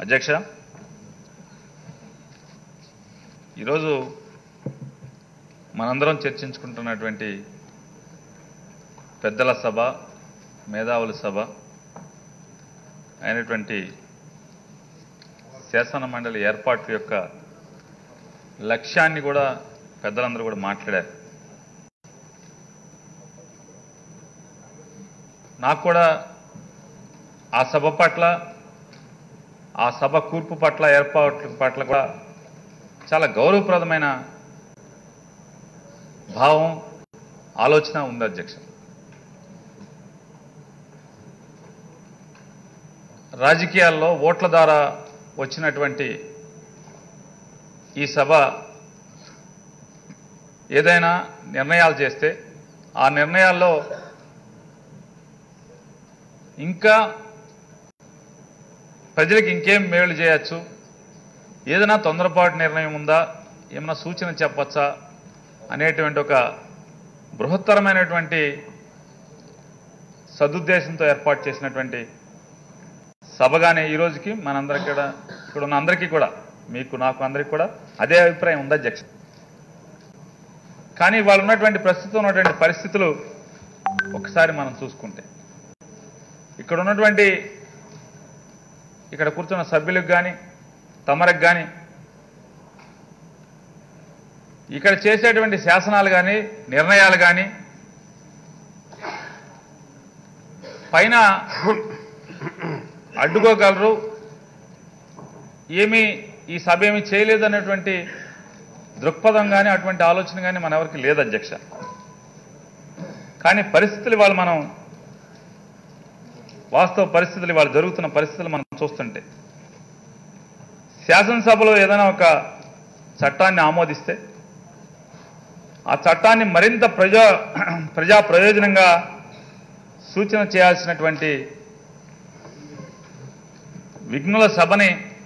అధ్యక్ష ఈరోజు మనందరం చర్చించుకుంటున్నటువంటి పెద్దల సభ మేధావుల సభ అయినటువంటి శాసన మండలి ఏర్పాటు యొక్క లక్ష్యాన్ని కూడా పెద్దలందరూ కూడా మాట్లాడారు నాకు కూడా ఆ సభ పట్ల ఆ సభ కూర్పు పట్ల ఏర్పాటు పట్ల కూడా చాలా గౌరవప్రదమైన భావం ఆలోచన ఉంది అధ్యక్ష రాజకీయాల్లో ఓట్ల ద్వారా వచ్చినటువంటి ఈ సభ ఏదైనా నిర్ణయాలు చేస్తే ఆ నిర్ణయాల్లో ఇంకా ప్రజలకు ఇంకేం మేలు చేయొచ్చు ఏదైనా తొందరపాటు నిర్ణయం ఉందా ఏమైనా సూచన చెప్పచ్చా అనేటువంటి ఒక బృహత్తరమైనటువంటి సదుద్దేశంతో ఏర్పాటు చేసినటువంటి సభగానే ఈ రోజుకి మనందరికీ కూడా ఇక్కడ ఉన్న అందరికీ కూడా మీకు నాకు అందరికీ కూడా అదే అభిప్రాయం ఉంది అధ్యక్ష కానీ వాళ్ళు ఉన్నటువంటి ప్రస్తుతం ఉన్నటువంటి పరిస్థితులు ఒకసారి మనం చూసుకుంటే ఇక్కడ ఉన్నటువంటి ఇక్కడ కూర్చున్న సభ్యులకు కానీ తమరకు కానీ ఇక్కడ చేసేటువంటి శాసనాలు కానీ నిర్ణయాలు కానీ పైన అడ్డుకోగలరు ఏమీ ఈ సభ ఏమీ చేయలేదు అనేటువంటి దృక్పథం కానీ అటువంటి ఆలోచన కానీ మన ఎవరికి లేదు అధ్యక్ష కానీ పరిస్థితులు వాళ్ళు మనం వాస్తవ పరిస్థితులు వాళ్ళు జరుగుతున్న పరిస్థితులు మనం చూస్తుంటే శాసనసభలో ఏదైనా ఒక చట్టాన్ని ఆమోదిస్తే ఆ చట్టాన్ని మరింత ప్రజా ప్రజా ప్రయోజనంగా సూచన చేయాల్సినటువంటి విఘ్నుల సభని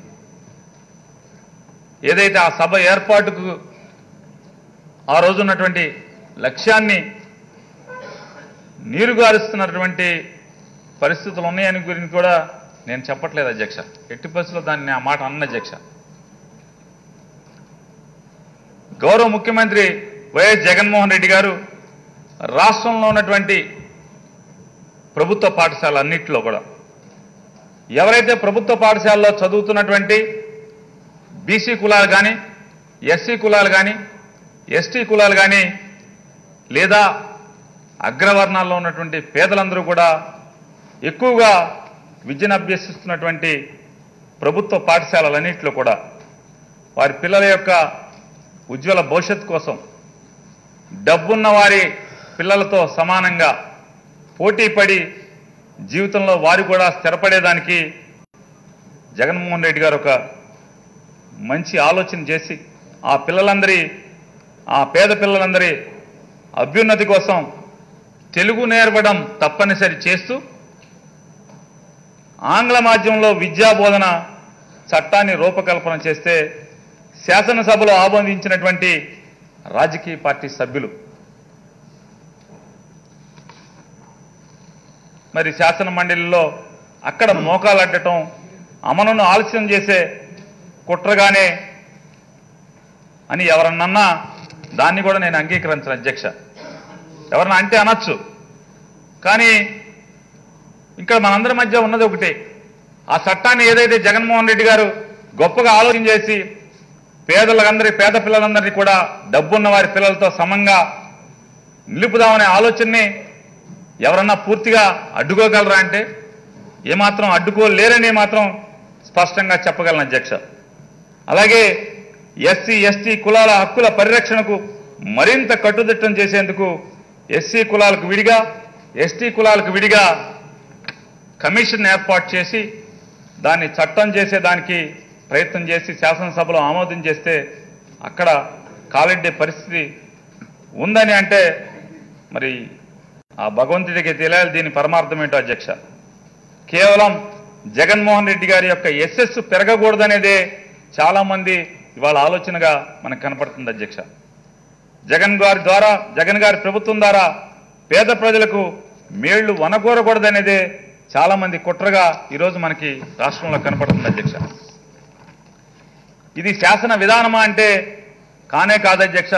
ఏదైతే ఆ సభ ఏర్పాటుకు ఆ రోజు ఉన్నటువంటి లక్ష్యాన్ని నీరుగారుస్తున్నటువంటి పరిస్థితులు ఉన్నాయని గురించి కూడా నేను చెప్పట్లేదు అధ్యక్ష ఎట్టి పరిస్థితుల్లో దాన్ని ఆ మాట అన్న అధ్యక్ష గౌరవ ముఖ్యమంత్రి వైఎస్ జగన్మోహన్ రెడ్డి గారు రాష్ట్రంలో ఉన్నటువంటి ప్రభుత్వ పాఠశాల అన్నింటిలో కూడా ఎవరైతే ప్రభుత్వ పాఠశాలలో చదువుతున్నటువంటి బీసీ కులాలు కానీ ఎస్సీ కులాలు కానీ ఎస్టీ కులాలు కానీ లేదా అగ్రవర్ణాల్లో ఉన్నటువంటి పేదలందరూ కూడా ఎక్కువగా విద్యను అభ్యసిస్తున్నటువంటి ప్రభుత్వ పాఠశాలలన్నింటిలో కూడా వారి పిల్లల యొక్క ఉజ్వల భవిష్యత్తు కోసం డబ్బున్న వారి పిల్లలతో సమానంగా పోటీపడి జీవితంలో వారు కూడా స్థిరపడేదానికి జగన్మోహన్ రెడ్డి గారు ఒక మంచి ఆలోచన చేసి ఆ పిల్లలందరి ఆ పేద పిల్లలందరి అభ్యున్నతి కోసం తెలుగు నేర్పడం తప్పనిసరి చేస్తూ ఆంగ్ల మాధ్యమంలో విద్యా బోధన చట్టాన్ని రూపకల్పన చేస్తే శాసనసభలో ఆమోదించినటువంటి రాజకీయ పార్టీ సభ్యులు మరి శాసన మండలిలో అక్కడ మోకాలు అడ్డటం అమలును ఆలస్యం చేసే కుట్రగానే అని ఎవరన్నా దాన్ని కూడా నేను అంగీకరించను అధ్యక్ష ఎవరన్నా అంటే అనొచ్చు కానీ ఇక్కడ మనందరి మధ్య ఉన్నది ఒకటే ఆ చట్టాన్ని ఏదైతే జగన్మోహన్ రెడ్డి గారు గొప్పగా ఆలోచన చేసి పేదలందరి పేద పిల్లలందరినీ కూడా డబ్బున్న వారి పిల్లలతో సమంగా నిలుపుదామనే ఆలోచనని ఎవరన్నా పూర్తిగా అడ్డుకోగలరా అంటే ఏమాత్రం అడ్డుకోలేరని మాత్రం స్పష్టంగా చెప్పగలను అధ్యక్ష అలాగే ఎస్సీ ఎస్టీ కులాల హక్కుల పరిరక్షణకు మరింత కట్టుదిట్టం చేసేందుకు ఎస్సీ కులాలకు విడిగా ఎస్టీ కులాలకు విడిగా కమిషన్ ఏర్పాటు చేసి దాన్ని చట్టం చేసేదానికి ప్రయత్నం చేసి శాసనసభలో ఆమోదం చేస్తే అక్కడ కాలెడ్డే పరిస్థితి ఉందని అంటే మరి ఆ భగవంతుడికి తెలియాలి దీని పరమార్థం ఏంటో అధ్యక్ష కేవలం జగన్మోహన్ రెడ్డి గారి యొక్క యశస్సు పెరగకూడదనేదే చాలా మంది ఇవాళ ఆలోచనగా మనకు కనపడుతుంది అధ్యక్ష జగన్ గారి ద్వారా జగన్ గారి ప్రభుత్వం ద్వారా పేద ప్రజలకు మేళ్లు వనకూరకూడదనేదే చాలా మంది కుట్రగా ఈరోజు మనకి రాష్ట్రంలో కనపడుతుంది అధ్యక్ష ఇది శాసన విధానమా అంటే కానే కాదు అధ్యక్ష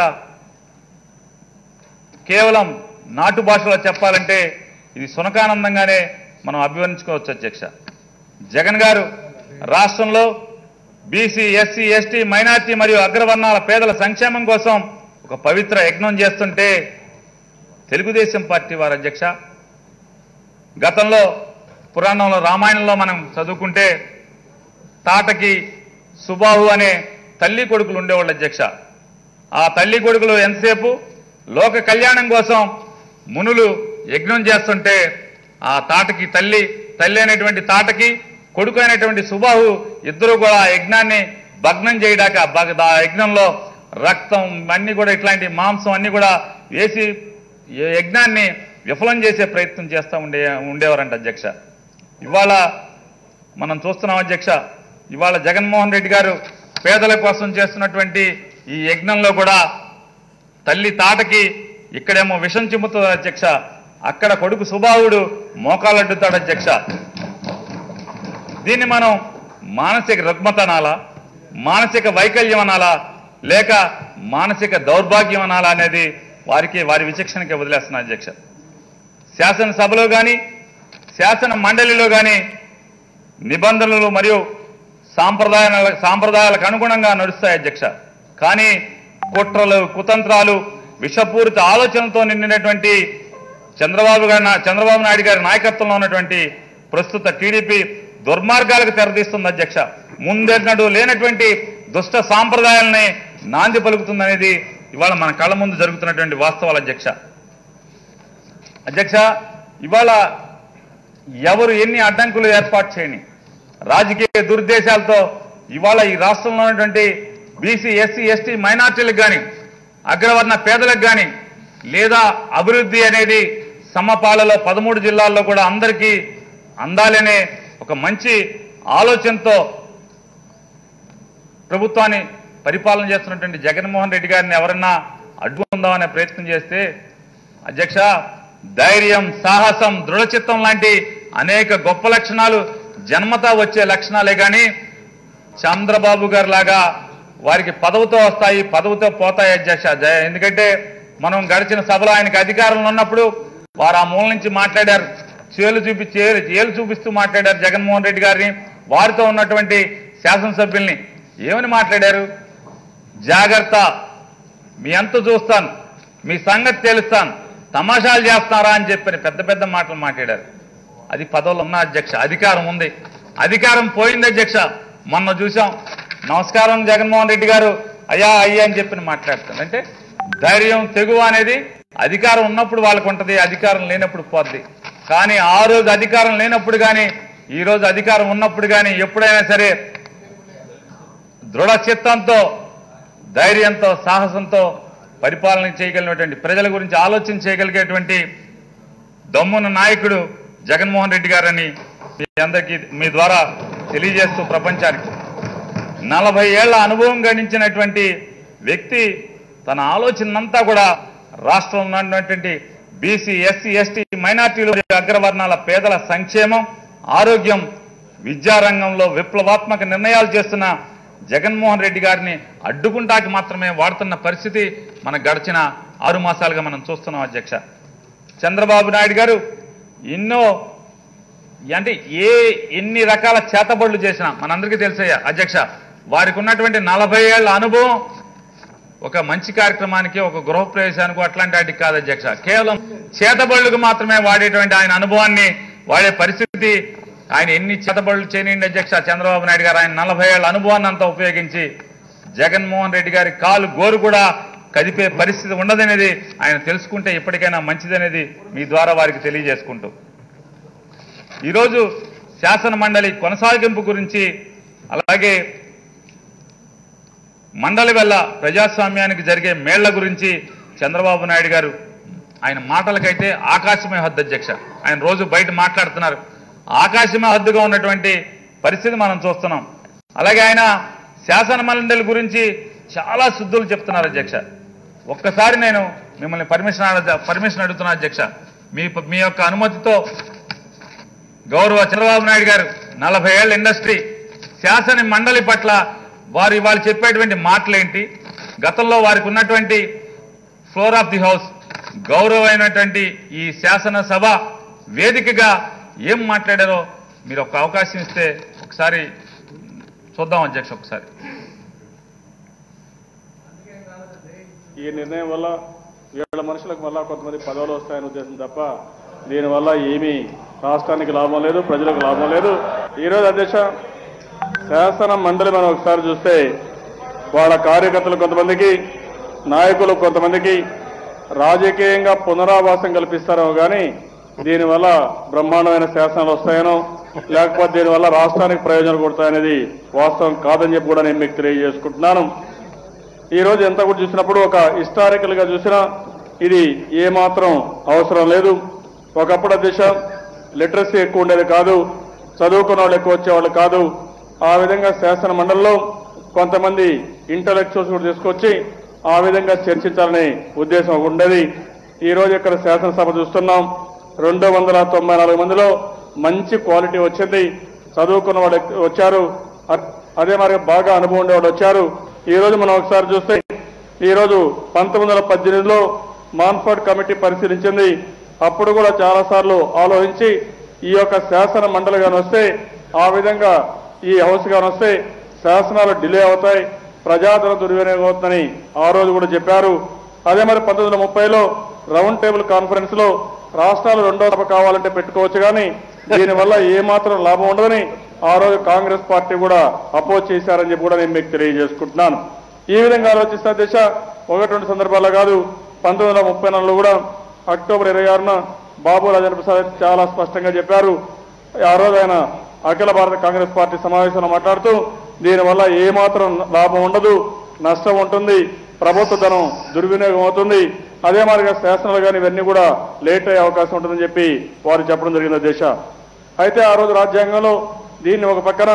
కేవలం నాటు భాషలో చెప్పాలంటే ఇది సునకానందంగానే మనం అభివర్ణించుకోవచ్చు అధ్యక్ష జగన్ గారు రాష్ట్రంలో బీసీ ఎస్సీ ఎస్టీ మైనార్టీ మరియు అగ్రవర్ణాల పేదల సంక్షేమం కోసం ఒక పవిత్ర యజ్ఞం చేస్తుంటే తెలుగుదేశం పార్టీ వారు అధ్యక్ష గతంలో పురాణంలో రామాయణంలో మనం చదువుకుంటే తాటకి సుబాహు అనే తల్లి కొడుకులు ఉండేవాళ్ళు అధ్యక్ష ఆ తల్లి కొడుకులు ఎంతసేపు లోక కళ్యాణం కోసం మునులు యజ్ఞం చేస్తుంటే ఆ తాటకి తల్లి తల్లి అయినటువంటి తాటకి కొడుకు అయినటువంటి సుబాహు ఇద్దరు కూడా ఆ యజ్ఞాన్ని భగ్నం చేయడాక భగ- ఆ యజ్ఞంలో రక్తం అన్ని కూడా ఇట్లాంటి మాంసం అన్ని కూడా వేసి ఈ యజ్ఞాన్ని విఫలం చేసే ప్రయత్నం చేస్తూ ఉండే ఉండేవారంట అధ్యక్ష ఇవాళ మనం చూస్తున్నాం అధ్యక్ష ఇవాళ జగన్మోహన్ రెడ్డి గారు పేదల కోసం చేస్తున్నటువంటి ఈ యజ్ఞంలో కూడా తల్లి తాటకి ఇక్కడేమో విషం చిమ్ముతుంది అధ్యక్ష అక్కడ కొడుకు సుబాహుడు మోకాలడ్డుతాడు అధ్యక్ష దీన్ని మనం మానసిక రుగ్మత అనాలా మానసిక వైకల్యం అనాలా లేక మానసిక దౌర్భాగ్యం అనాలా అనేది వారికి వారి విచక్షణకి వదిలేస్తున్నా అధ్యక్ష శాసనసభలో కానీ శాసన మండలిలో కానీ నిబంధనలు మరియు సాంప్రదాయాల సాంప్రదాయాలకు అనుగుణంగా నడుస్తాయి అధ్యక్ష కానీ కుట్రలు కుతంత్రాలు విషపూరిత ఆలోచనలతో నిండినటువంటి చంద్రబాబు గారి నా- చంద్రబాబు నాయుడు గారి నాయకత్వంలో ఉన్నటువంటి ప్రస్తుత టీడీపీ దుర్మార్గాలకు తెరదీస్తుంది అధ్యక్ష ముందెన్నడూ లేనటువంటి దుష్ట సాంప్రదాయాలని నాంది పలుకుతుందనేది ఇవాళ మన కళ్ళ ముందు జరుగుతున్నటువంటి వాస్తవాలు అధ్యక్ష అధ్యక్ష ఇవాళ ఎవరు ఎన్ని అడ్డంకులు ఏర్పాటు చేయని రాజకీయ దుర్దేశాలతో ఇవాళ ఈ రాష్ట్రంలో ఉన్నటువంటి బీసీ ఎస్సీ ఎస్టీ మైనార్టీలకు కానీ అగ్రవర్ణ పేదలకు కానీ లేదా అభివృద్ధి అనేది సమపాలలో పదమూడు జిల్లాల్లో కూడా అందరికీ అందాలనే ఒక మంచి ఆలోచనతో ప్రభుత్వాన్ని పరిపాలన చేస్తున్నటువంటి జగన్మోహన్ రెడ్డి గారిని ఎవరన్నా అడ్డుకుందామనే ప్రయత్నం చేస్తే అధ్యక్ష ధైర్యం సాహసం దృఢచిత్తం లాంటి అనేక గొప్ప లక్షణాలు జన్మతా వచ్చే లక్షణాలే కానీ చంద్రబాబు గారు లాగా వారికి పదవితో వస్తాయి పదవితో పోతాయి అధ్యక్ష జ- ఎందుకంటే మనం గడిచిన సభలో ఆయనకి అధికారంలో ఉన్నప్పుడు వారు ఆ మూల నుంచి మాట్లాడారు చేలు చూపి చేలు ఏలు చూపిస్తూ మాట్లాడారు జగన్మోహన్ రెడ్డి గారిని వారితో ఉన్నటువంటి శాసనసభ్యుల్ని ఏమని మాట్లాడారు జాగ్రత్త మీ అంత చూస్తాను మీ సంగతి తెలుస్తాను తమాషాలు చేస్తారా అని చెప్పని పెద్ద పెద్ద మాటలు మాట్లాడారు అది పదవులు ఉన్న అధ్యక్ష అధికారం ఉంది అధికారం పోయింది అధ్యక్ష మొన్న చూసాం నమస్కారం జగన్మోహన్ రెడ్డి గారు అయ్యా అయ్యా అని చెప్పి మాట్లాడతాను అంటే ధైర్యం తెగువ అనేది అధికారం ఉన్నప్పుడు వాళ్ళకు ఉంటుంది అధికారం లేనప్పుడు పోద్ది కానీ ఆ రోజు అధికారం లేనప్పుడు కానీ ఈ రోజు అధికారం ఉన్నప్పుడు కానీ ఎప్పుడైనా సరే దృఢ చిత్తంతో ధైర్యంతో సాహసంతో పరిపాలన చేయగలిగినటువంటి ప్రజల గురించి ఆలోచన చేయగలిగేటువంటి దమ్మున్న నాయకుడు జగన్మోహన్ రెడ్డి గారని మీ అందరికీ మీ ద్వారా తెలియజేస్తూ ప్రపంచానికి నలభై ఏళ్ల అనుభవం గణించినటువంటి వ్యక్తి తన ఆలోచనంతా కూడా రాష్ట్రంలో ఉన్నటువంటి బీసీ ఎస్సీ ఎస్టీ మైనార్టీలు మరియు అగ్రవర్ణాల పేదల సంక్షేమం ఆరోగ్యం విద్యారంగంలో విప్లవాత్మక నిర్ణయాలు చేస్తున్న జగన్మోహన్ రెడ్డి గారిని అడ్డుకుంటాకి మాత్రమే వాడుతున్న పరిస్థితి మన గడిచిన ఆరు మాసాలుగా మనం చూస్తున్నాం అధ్యక్ష చంద్రబాబు నాయుడు గారు ఎన్నో అంటే ఏ ఎన్ని రకాల చేతబడులు చేసినా మనందరికీ తెలిసయ్యా అధ్యక్ష వారికి ఉన్నటువంటి నలభై ఏళ్ల అనుభవం ఒక మంచి కార్యక్రమానికి ఒక గృహప్రవేశానికి అట్లాంటి వాటికి కాదు అధ్యక్ష కేవలం చేతబడులకు మాత్రమే వాడేటువంటి ఆయన అనుభవాన్ని వాడే పరిస్థితి ఆయన ఎన్ని చేతబడులు చేయనిండి అధ్యక్ష చంద్రబాబు నాయుడు గారు ఆయన నలభై ఏళ్ల అనుభవాన్ని అంతా ఉపయోగించి జగన్మోహన్ రెడ్డి గారి కాలు గోరు కూడా కదిపే పరిస్థితి ఉండదనేది ఆయన తెలుసుకుంటే ఇప్పటికైనా మంచిదనేది మీ ద్వారా వారికి తెలియజేసుకుంటూ ఈరోజు శాసన మండలి కొనసాగింపు గురించి అలాగే మండలి వల్ల ప్రజాస్వామ్యానికి జరిగే మేళ్ల గురించి చంద్రబాబు నాయుడు గారు ఆయన మాటలకైతే ఆకాశమే హద్దు అధ్యక్ష ఆయన రోజు బయట మాట్లాడుతున్నారు ఆకాశమే హద్దుగా ఉన్నటువంటి పరిస్థితి మనం చూస్తున్నాం అలాగే ఆయన శాసన మండలి గురించి చాలా శుద్ధులు చెప్తున్నారు అధ్యక్ష ఒక్కసారి నేను మిమ్మల్ని పర్మిషన్ అడ- పర్మిషన్ అడుగుతున్నా అధ్యక్ష మీ మీ యొక్క అనుమతితో గౌరవ చంద్రబాబు నాయుడు గారు నలభై ఏళ్ళ ఇండస్ట్రీ శాసన మండలి పట్ల వారు ఇవాళ చెప్పేటువంటి మాటలేంటి గతంలో వారికి ఉన్నటువంటి ఫ్లోర్ ఆఫ్ ది హౌస్ గౌరవమైనటువంటి ఈ శాసనసభ వేదికగా ఏం మాట్లాడారో మీరు ఒక అవకాశం ఇస్తే ఒకసారి చూద్దాం అధ్యక్ష ఒకసారి ఈ నిర్ణయం వల్ల వీళ్ళ మనుషులకు మళ్ళా కొంతమంది పదవులు వస్తాయనే ఉద్దేశం తప్ప దీనివల్ల ఏమీ రాష్ట్రానికి లాభం లేదు ప్రజలకు లాభం లేదు ఈరోజు అధ్యక్ష శాసన మండలి మనం ఒకసారి చూస్తే వాళ్ళ కార్యకర్తలు కొంతమందికి నాయకులు కొంతమందికి రాజకీయంగా పునరావాసం కల్పిస్తారేమో కానీ దీనివల్ల బ్రహ్మాండమైన శాసనాలు వస్తాయనో లేకపోతే దీనివల్ల రాష్ట్రానికి ప్రయోజనాలు కొడతాయనేది వాస్తవం కాదని చెప్పి కూడా నేను మీకు తెలియజేసుకుంటున్నాను ఈ రోజు ఎంత కూడా చూసినప్పుడు ఒక హిస్టారికల్ గా చూసినా ఇది ఏమాత్రం అవసరం లేదు ఒకప్పుడు దిశ లిటరసీ ఎక్కువ ఉండేది కాదు చదువుకున్న వాళ్ళు ఎక్కువ వచ్చేవాళ్ళు కాదు ఆ విధంగా శాసన మండలిలో కొంతమంది ఇంటలెక్చువల్స్ కూడా తీసుకొచ్చి ఆ విధంగా చర్చించాలనే ఉద్దేశం ఒకటి ఉండేది ఈ రోజు ఇక్కడ శాసనసభ చూస్తున్నాం రెండు వందల తొంభై నాలుగు మందిలో మంచి క్వాలిటీ వచ్చింది చదువుకున్న వాళ్ళు ఎక్కు- వచ్చారు అ- అదే మరి బాగా అనుభవం ఉండేవాళ్ళు వచ్చారు ఈ రోజు మనం ఒకసారి చూస్తే ఈ రోజు పంతొమ్మిది వందల పద్దెనిమిదిలో మాన్ఫర్డ్ కమిటీ పరిశీలించింది అప్పుడు కూడా చాలా సార్లు ఆలోచించి ఈ యొక్క శాసన మండలి గాని వస్తే ఆ విధంగా ఈ హౌస్ గాని వస్తే శాసనాలు డిలే అవుతాయి ప్రజాధన దుర్వినియోగం అవుతుందని ఆ రోజు కూడా చెప్పారు అదే మరి పంతొమ్మిది వందల ముప్పైలో రౌండ్ టేబుల్ కాన్ఫరెన్స్ లో రాష్ట్రాలు రెండో సభ కావాలంటే పెట్టుకోవచ్చు కానీ దీనివల్ల ఏమాత్రం లాభం ఉండదని ఆ రోజు కాంగ్రెస్ పార్టీ కూడా అపోజ్ చేశారని చెప్పి కూడా నేను మీకు తెలియజేసుకుంటున్నాను ఈ విధంగా ఆలోచిస్తే దిశ ఒకటి రెండు సందర్భాల్లో కాదు పంతొమ్మిది వందల ముప్పై నాలుగులో కూడా అక్టోబర్ ఇరవై ఆరున బాబు రాజేంద్ర ప్రసాద్ చాలా స్పష్టంగా చెప్పారు ఆ రోజు ఆయన అఖిల భారత కాంగ్రెస్ పార్టీ సమావేశంలో మాట్లాడుతూ దీనివల్ల ఏమాత్రం లాభం ఉండదు నష్టం ఉంటుంది ప్రభుత్వ ధనం దుర్వినియోగం అవుతుంది అదే మాదిరిగా శాసనాలు కానీ ఇవన్నీ కూడా లేట్ అయ్యే అవకాశం ఉంటుందని చెప్పి వారు చెప్పడం జరిగింది దేశ అయితే ఆ రోజు రాజ్యాంగంలో దీన్ని ఒక పక్కన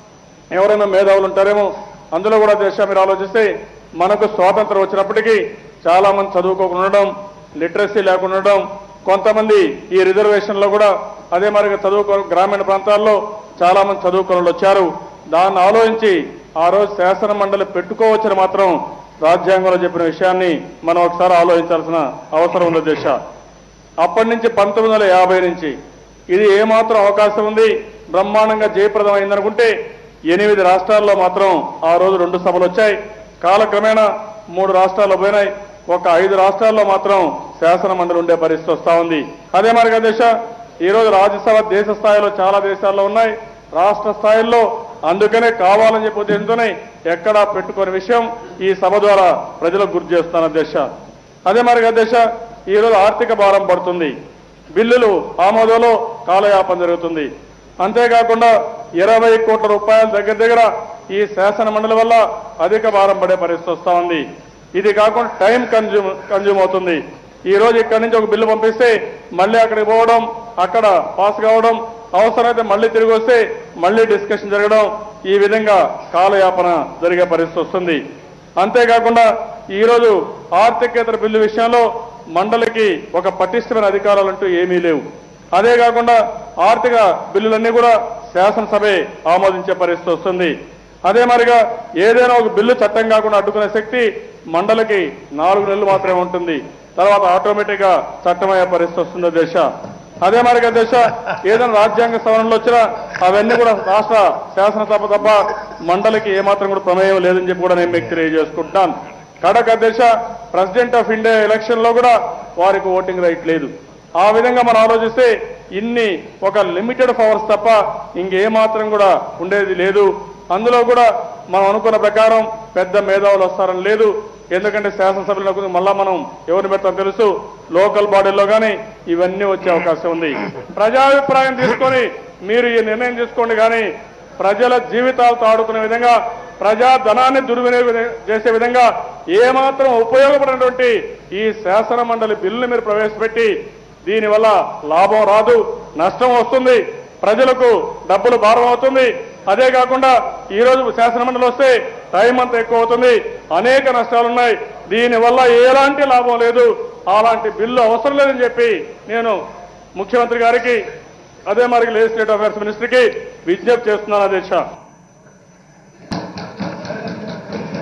ఎవరైనా మేధావులు ఉంటారేమో అందులో కూడా దేశ మీరు ఆలోచిస్తే మనకు స్వాతంత్రం వచ్చినప్పటికీ చాలా మంది చదువుకోకుండా ఉండడం లిటరసీ లేకుండా ఉండడం కొంతమంది ఈ రిజర్వేషన్ లో కూడా అదే మరిగా చదువుకో గ్రామీణ ప్రాంతాల్లో చాలా మంది చదువుకున్న వాళ్ళు వచ్చారు దాన్ని ఆలోచించి ఆ రోజు శాసన మండలి పెట్టుకోవచ్చని మాత్రం రాజ్యాంగంలో చెప్పిన విషయాన్ని మనం ఒకసారి ఆలోచించాల్సిన అవసరం ఉంది దేశ అప్పటి నుంచి పంతొమ్మిది వందల యాభై నుంచి ఇది ఏమాత్రం అవకాశం ఉంది బ్రహ్మాండంగా జయప్రదం అయిందనుకుంటే ఎనిమిది రాష్ట్రాల్లో మాత్రం ఆ రోజు రెండు సభలు వచ్చాయి కాలక్రమేణా మూడు రాష్ట్రాల్లో పోయినాయి ఒక ఐదు రాష్ట్రాల్లో మాత్రం శాసన మండలి ఉండే పరిస్థితి వస్తా ఉంది అదే మరిగా దేశ ఈ రోజు రాజ్యసభ దేశ స్థాయిలో చాలా దేశాల్లో ఉన్నాయి రాష్ట్ర స్థాయిల్లో అందుకనే కావాలని చెప్పి ఉద్దేశంతోనే ఎక్కడా పెట్టుకునే విషయం ఈ సభ ద్వారా ప్రజలకు గుర్తు చేస్తున్న దేశ అదే మరిగా దేశ ఈ రోజు ఆర్థిక భారం పడుతుంది బిల్లులు ఆమోదంలో కాలయాపన జరుగుతుంది అంతేకాకుండా ఇరవై కోట్ల రూపాయల దగ్గర దగ్గర ఈ శాసన మండలి వల్ల అధిక భారం పడే పరిస్థితి వస్తా ఉంది ఇది కాకుండా టైం కన్జ్యూమ్ కన్జ్యూమ్ అవుతుంది ఈ రోజు ఇక్కడి నుంచి ఒక బిల్లు పంపిస్తే మళ్ళీ అక్కడికి పోవడం అక్కడ పాస్ కావడం అవసరమైతే మళ్ళీ తిరిగి వస్తే మళ్ళీ డిస్కషన్ జరగడం ఈ విధంగా కాలయాపన జరిగే పరిస్థితి వస్తుంది అంతేకాకుండా ఈ రోజు ఆర్థికేతర బిల్లు విషయంలో మండలికి ఒక పటిష్టమైన అధికారాలంటూ ఏమీ లేవు అదే కాకుండా ఆర్థిక బిల్లులన్నీ కూడా శాసనసభే ఆమోదించే పరిస్థితి వస్తుంది అదే మరిగా ఏదైనా ఒక బిల్లు చట్టం కాకుండా అడ్డుకునే శక్తి మండలికి నాలుగు నెలలు మాత్రమే ఉంటుంది తర్వాత ఆటోమేటిక్ గా చట్టమయ్యే పరిస్థితి వస్తుంది దేశ అదే మరిగా దేశ ఏదైనా రాజ్యాంగ సవరణలు వచ్చినా అవన్నీ కూడా రాష్ట్ర శాసనసభ తప్ప మండలికి ఏమాత్రం కూడా ప్రమేయం లేదని చెప్పి కూడా నేను మీకు తెలియజేసుకుంటున్నాను కడక దేశ ప్రెసిడెంట్ ఆఫ్ ఇండియా ఎలక్షన్ లో కూడా వారికి ఓటింగ్ రైట్ లేదు ఆ విధంగా మనం ఆలోచిస్తే ఇన్ని ఒక లిమిటెడ్ పవర్స్ తప్ప ఇంకేమాత్రం కూడా ఉండేది లేదు అందులో కూడా మనం అనుకున్న ప్రకారం పెద్ద మేధావులు వస్తారని లేదు ఎందుకంటే శాసనసభలో మళ్ళా మనం ఎవరిని పెడతాం తెలుసు లోకల్ బాడీల్లో కానీ ఇవన్నీ వచ్చే అవకాశం ఉంది ప్రజాభిప్రాయం తీసుకొని మీరు ఈ నిర్ణయం తీసుకోండి కానీ ప్రజల జీవితాలతో ఆడుకునే విధంగా ప్రజా ధనాన్ని దుర్వినియోగం చేసే విధంగా ఏమాత్రం ఉపయోగపడినటువంటి ఈ శాసన మండలి బిల్లుని మీరు ప్రవేశపెట్టి దీనివల్ల లాభం రాదు నష్టం వస్తుంది ప్రజలకు డబ్బులు భారం అవుతుంది అదే కాకుండా ఈ రోజు శాసన మండలి వస్తే టైం అంతా ఎక్కువ అవుతుంది అనేక నష్టాలున్నాయి దీనివల్ల ఎలాంటి లాభం లేదు అలాంటి బిల్లు అవసరం లేదని చెప్పి నేను ముఖ్యమంత్రి గారికి అదే మరి లెజిస్లేటివ్ అఫైర్స్ మినిస్టర్కి విజ్ఞప్తి చేస్తున్నాను అధ్యక్ష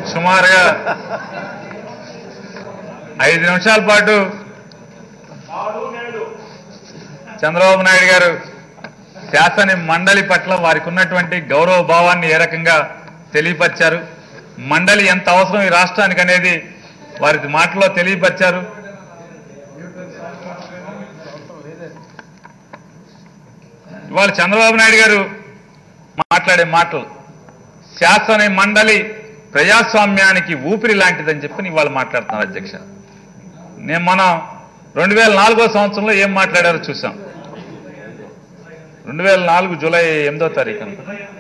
సుమారుగా ఐదు నిమిషాల పాటు చంద్రబాబు నాయుడు గారు శాసన మండలి పట్ల వారికి ఉన్నటువంటి గౌరవ భావాన్ని ఏ రకంగా తెలియపరిచారు మండలి ఎంత అవసరం ఈ రాష్ట్రానికి అనేది వారి మాటలో తెలియపరిచారు ఇవాళ చంద్రబాబు నాయుడు గారు మాట్లాడే మాటలు శాసన మండలి ప్రజాస్వామ్యానికి ఊపిరి లాంటిదని చెప్పి ఇవాళ మాట్లాడుతున్నారు అధ్యక్ష నేను మనం రెండు వేల నాలుగో సంవత్సరంలో ఏం మాట్లాడారో చూసాం రెండు వేల నాలుగు జూలై ఎనిమిదో తారీఖు